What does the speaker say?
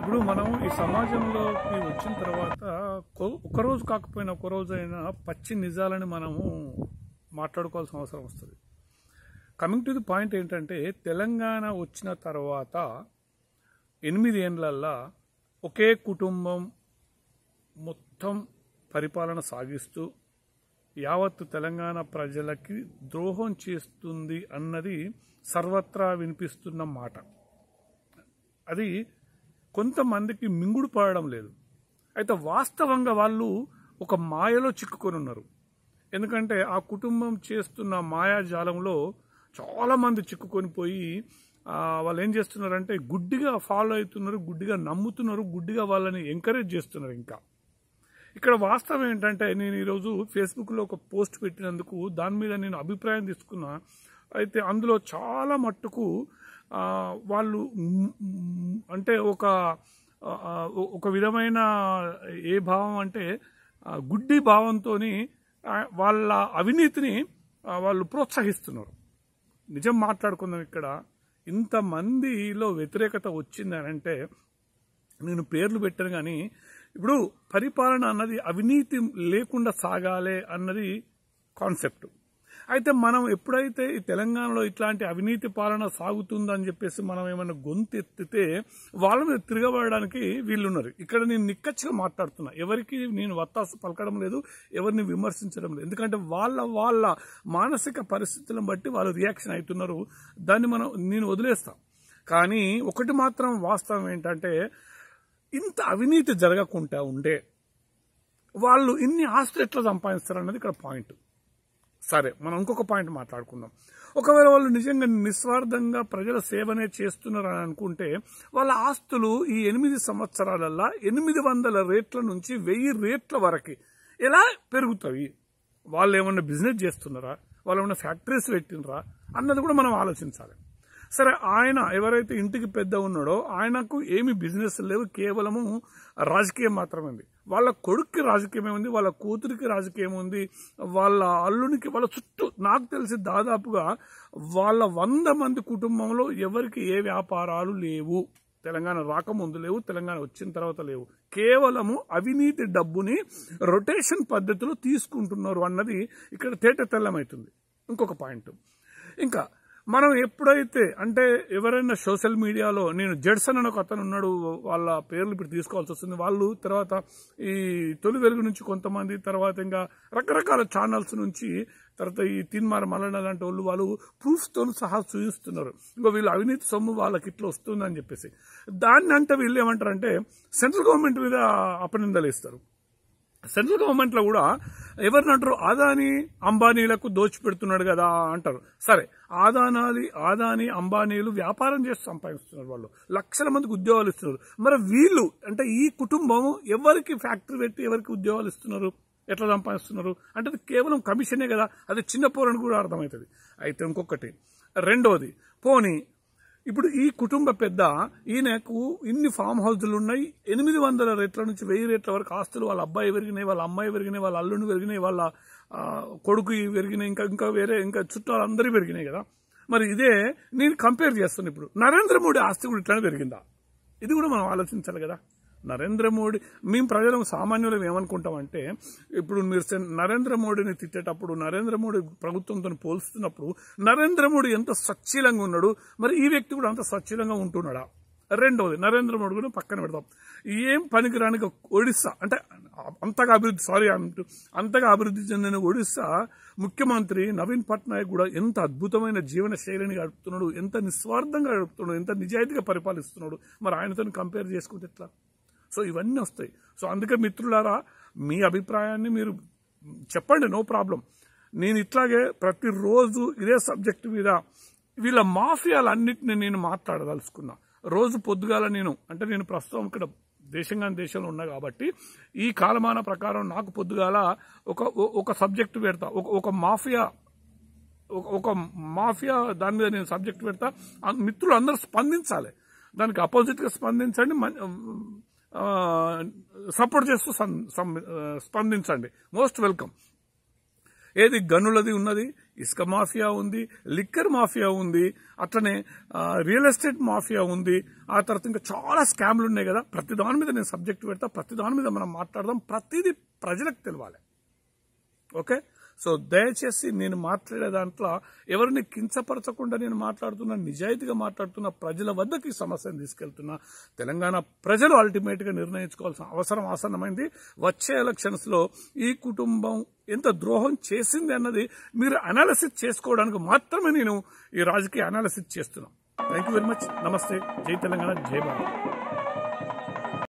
ఇప్పుడు మనం ఈ సమాజంలోకి వచ్చిన తర్వాత కొ- ఒక రోజు కాకపోయినా ఒక రోజు అయినా పచ్చి నిజాలని మనము మాట్లాడుకోవాల్సిన అవసరం వస్తుంది కమింగ్ టు ది పాయింట్ ఏంటంటే తెలంగాణ వచ్చిన తర్వాత ఎనిమిది ఏండ్లల్లా ఒకే కుటుంబం మొత్తం పరిపాలన సాగిస్తూ యావత్ తెలంగాణ ప్రజలకి ద్రోహం చేస్తుంది అన్నది సర్వత్రా వినిపిస్తున్న మాట అది కొంతమందికి మింగుడు పడడం లేదు అయితే వాస్తవంగా వాళ్ళు ఒక మాయలో చిక్కుకొని ఉన్నారు ఎందుకంటే ఆ కుటుంబం చేస్తున్న మాయాజాలంలో చాలా మంది చిక్కుకొని పోయి ఆ, వాళ్ళు ఏం చేస్తున్నారంటే గుడ్డిగా ఫాలో అవుతున్నారు గుడ్డిగా నమ్ముతున్నారు గుడ్డిగా వాళ్ళని ఎంకరేజ్ చేస్తున్నారు ఇంకా ఇక్కడ వాస్తవం ఏంటంటే నేను ఈరోజు ఫేస్బుక్లో ఒక పోస్ట్ పెట్టినందుకు దాని మీద నేను అభిప్రాయం తీసుకున్నా అయితే అందులో చాలా మట్టుకు ఆ, వాళ్ళు మ్, మ్, అంటే ఒక ఆ, ఒక విధమైన ఏ భావం అంటే ఆ, గుడ్డి భావంతో వాళ్ళ అవినీతిని ఆ, వాళ్ళు ప్రోత్సహిస్తున్నారు నిజం మాట్లాడుకుందాం ఇక్కడ ఇంతమందిలో వ్యతిరేకత వచ్చింది అని అంటే నేను పేర్లు పెట్టాను కానీ ఇప్పుడు పరిపాలన అన్నది అవినీతి లేకుండా సాగాలి అన్నది కాన్సెప్ట్ అయితే మనం ఎప్పుడైతే ఈ తెలంగాణలో ఇట్లాంటి అవినీతి పాలన సాగుతుందని చెప్పేసి మనం ఏమైనా గొంతు ఎత్తితే వాళ్ళ మీద తిరగబడడానికి వీళ్ళున్నారు ఇక్కడ నేను నిక్కచ్చిగా మాట్లాడుతున్నా ఎవరికి నేను వత్తాసు పలకడం లేదు ఎవరిని విమర్శించడం లేదు ఎందుకంటే వాళ్ళ వాళ్ళ మానసిక పరిస్థితులను బట్టి వాళ్ళు రియాక్షన్ అవుతున్నారు దాన్ని మనం నేను వదిలేస్తా కానీ ఒకటి మాత్రం వాస్తవం ఏంటంటే ఇంత అవినీతి జరగకుండా ఉండే వాళ్ళు ఇన్ని ఆస్తులు ఎట్లా సంపాదిస్తారు అన్నది ఇక్కడ పాయింట్ సరే మనం ఇంకొక పాయింట్ మాట్లాడుకుందాం ఒకవేళ వాళ్ళు నిజంగా నిస్వార్థంగా ప్రజల సేవనే చేస్తున్నారు అని అనుకుంటే వాళ్ళ ఆస్తులు ఈ ఎనిమిది సంవత్సరాలల్లా ఎనిమిది వందల రేట్ల నుంచి వెయ్యి రేట్ల వరకు ఎలా పెరుగుతాయి వాళ్ళు ఏమన్నా బిజినెస్ చేస్తున్నారా వాళ్ళు ఏమన్నా ఫ్యాక్టరీస్ పెట్టినరా అన్నది కూడా మనం ఆలోచించాలి సరే ఆయన ఎవరైతే ఇంటికి పెద్ద ఉన్నాడో ఆయనకు ఏమి బిజినెస్ లేవు కేవలము రాజకీయం మాత్రమే ఉంది వాళ్ళ కొడుక్కి రాజకీయం ఉంది వాళ్ళ కూతురికి రాజకీయం ఉంది వాళ్ళ అల్లునికి వాళ్ళ చుట్టూ నాకు తెలిసి దాదాపుగా వాళ్ళ వంద మంది కుటుంబంలో ఎవరికి ఏ వ్యాపారాలు లేవు తెలంగాణ రాకముందు లేవు తెలంగాణ వచ్చిన తర్వాత లేవు కేవలము అవినీతి డబ్బుని రొటేషన్ పద్ధతిలో తీసుకుంటున్నారు అన్నది ఇక్కడ తేట తెల్లమవుతుంది ఇంకొక పాయింట్ ఇంకా మనం ఎప్పుడైతే అంటే ఎవరైనా సోషల్ మీడియాలో నేను జడ్సన్ అని ఒక అతను ఉన్నాడు వాళ్ళ పేర్లు ఇప్పుడు తీసుకోవాల్సి వస్తుంది వాళ్ళు తర్వాత ఈ తొలి వెలుగు నుంచి కొంతమంది తర్వాత ఇంకా రకరకాల ఛానల్స్ నుంచి తర్వాత ఈ తిన్మార మల్లన్న లాంటి వాళ్ళు వాళ్ళు ప్రూఫ్తో సహా చూపిస్తున్నారు ఇంకో వీళ్ళు అవినీతి సొమ్ము వాళ్ళకి ఇట్లా వస్తుందని చెప్పేసి దాన్ని అంటే వీళ్ళు ఏమంటారంటే సెంట్రల్ గవర్నమెంట్ మీద అపనిందలు ఇస్తారు సెంట్రల్ గవర్నమెంట్ లో కూడా ఎవరిని అంటారు అదాని అంబానీలకు దోచిపెడుతున్నాడు కదా అంటారు సరే ఆదానాలి ఆదాని అంబానీలు వ్యాపారం చేసి సంపాదిస్తున్నారు వాళ్ళు లక్షల మందికి ఉద్యోగాలు ఇస్తున్నారు మరి వీళ్ళు అంటే ఈ కుటుంబం ఎవరికి ఫ్యాక్టరీ పెట్టి ఎవరికి ఉద్యోగాలు ఇస్తున్నారు ఎట్లా సంపాదిస్తున్నారు అంటే అది కేవలం కమిషనే కదా అది చిన్న పోరని కూడా అర్థమవుతుంది అయితే ఇంకొకటి రెండోది పోనీ ఇప్పుడు ఈ కుటుంబ పెద్ద ఈయనకు ఇన్ని ఫామ్ హౌస్లు ఉన్నాయి ఎనిమిది వందల రేట్ల నుంచి వెయ్యి రేట్ల వరకు ఆస్తులు వాళ్ళ అబ్బాయి పెరిగినాయి వాళ్ళ అమ్మాయి పెరిగినాయి వాళ్ళ అల్లుని పెరిగినాయి వాళ్ళ ఆ, కొడుకు పెరిగినాయి ఇంకా ఇంకా వేరే ఇంకా చుట్టాలు అందరూ పెరిగినాయి కదా మరి ఇదే నేను కంపేర్ చేస్తాను ఇప్పుడు నరేంద్ర మోడీ ఆస్తి కూడా ఇట్లానే పెరిగిందా ఇది కూడా మనం ఆలోచించాలి కదా నరేంద్ర మోడీ మేము ప్రజలు సామాన్యులం ఏమనుకుంటామంటే ఇప్పుడు మీరు సెన్- నరేంద్ర మోడీని తిట్టేటప్పుడు నరేంద్ర మోడీ ప్రభుత్వంతో పోల్స్తున్నప్పుడు నరేంద్ర మోడీ ఎంత సచ్చీలంగా ఉన్నాడు మరి ఈ వ్యక్తి కూడా అంత సచ్చీలంగా ఉంటున్నాడా రెండవది నరేంద్ర మోడీ కూడా పక్కన పెడతాం ఏం పనికిరానికి ఒడిస్సా అంటే అంతగా అభివృద్ధి సారీ అంటూ అంతగా అభివృద్ధి చెందిన ఒడిస్సా ముఖ్యమంత్రి నవీన్ పట్నాయక్ కూడా ఎంత అద్భుతమైన జీవన శైలిని గడుపుతున్నాడు ఎంత నిస్వార్థంగా గడుపుతున్నాడు ఎంత నిజాయితీగా పరిపాలిస్తున్నాడు మరి ఆయనతో కంపేర్ చేసుకుంటే ఎట్లా సో ఇవన్నీ వస్తాయి సో అందుకే మిత్రులారా మీ అభిప్రాయాన్ని మీరు చెప్పండి నో ప్రాబ్లం నేను ఇట్లాగే ప్రతిరోజు ఇదే సబ్జెక్ట్ మీద వీళ్ళ మాఫియాలన్నింటినీ నేను మాట్లాడదలుచుకున్నా రోజు పొద్దుగాల నేను అంటే నేను ప్రస్తుతం ఇక్కడ దేశంగా దేశంలో ఉన్నా కాబట్టి ఈ కాలమాన ప్రకారం నాకు పొద్దుగాల ఒక ఒక సబ్జెక్ట్ పెడతా ఒక ఒక మాఫియా ఒక ఒక మాఫియా దాని మీద నేను సబ్జెక్ట్ పెడతా ఆ మిత్రులు అందరూ స్పందించాలి దానికి అపోజిట్ గా స్పందించండి మన్- ఆ, సపోర్ట్ చేస్తూ సం- సం- ఆ, స్పందించండి మోస్ట్ వెల్కమ్ ఏది గనులది ఉన్నది ఇసుక మాఫియా ఉంది లిక్కర్ మాఫియా ఉంది అట్లనే ఆ, రియల్ ఎస్టేట్ మాఫియా ఉంది ఆ తర్వాత ఇంకా చాలా స్కామ్లు ఉన్నాయి కదా ప్రతి దాని మీద నేను సబ్జెక్ట్ పెడతా ప్రతి దాని మీద మనం మాట్లాడదాం ప్రతిదీ ప్రజలకు తెలవాలి ఓకే సో దయచేసి నేను మాట్లాడే దాంట్లో ఎవరిని కించపరచకుండా నేను మాట్లాడుతున్నా నిజాయితీగా మాట్లాడుతున్న ప్రజల వద్దకు ఈ సమస్యను తీసుకెళ్తున్నా తెలంగాణ ప్రజలు అల్టిమేట్ గా నిర్ణయించుకోవాల్సిన అవసరం ఆసన్నమైంది వచ్చే ఎలక్షన్స్ లో ఈ కుటుంబం ఎంత ద్రోహం చేసింది అన్నది మీరు అనాలిసిస్ చేసుకోవడానికి మాత్రమే నేను ఈ రాజకీయ అనాలిసిస్ చేస్తున్నాను థ్యాంక్ యూ వెరీ మచ్ నమస్తే జై తెలంగాణ జై భారత్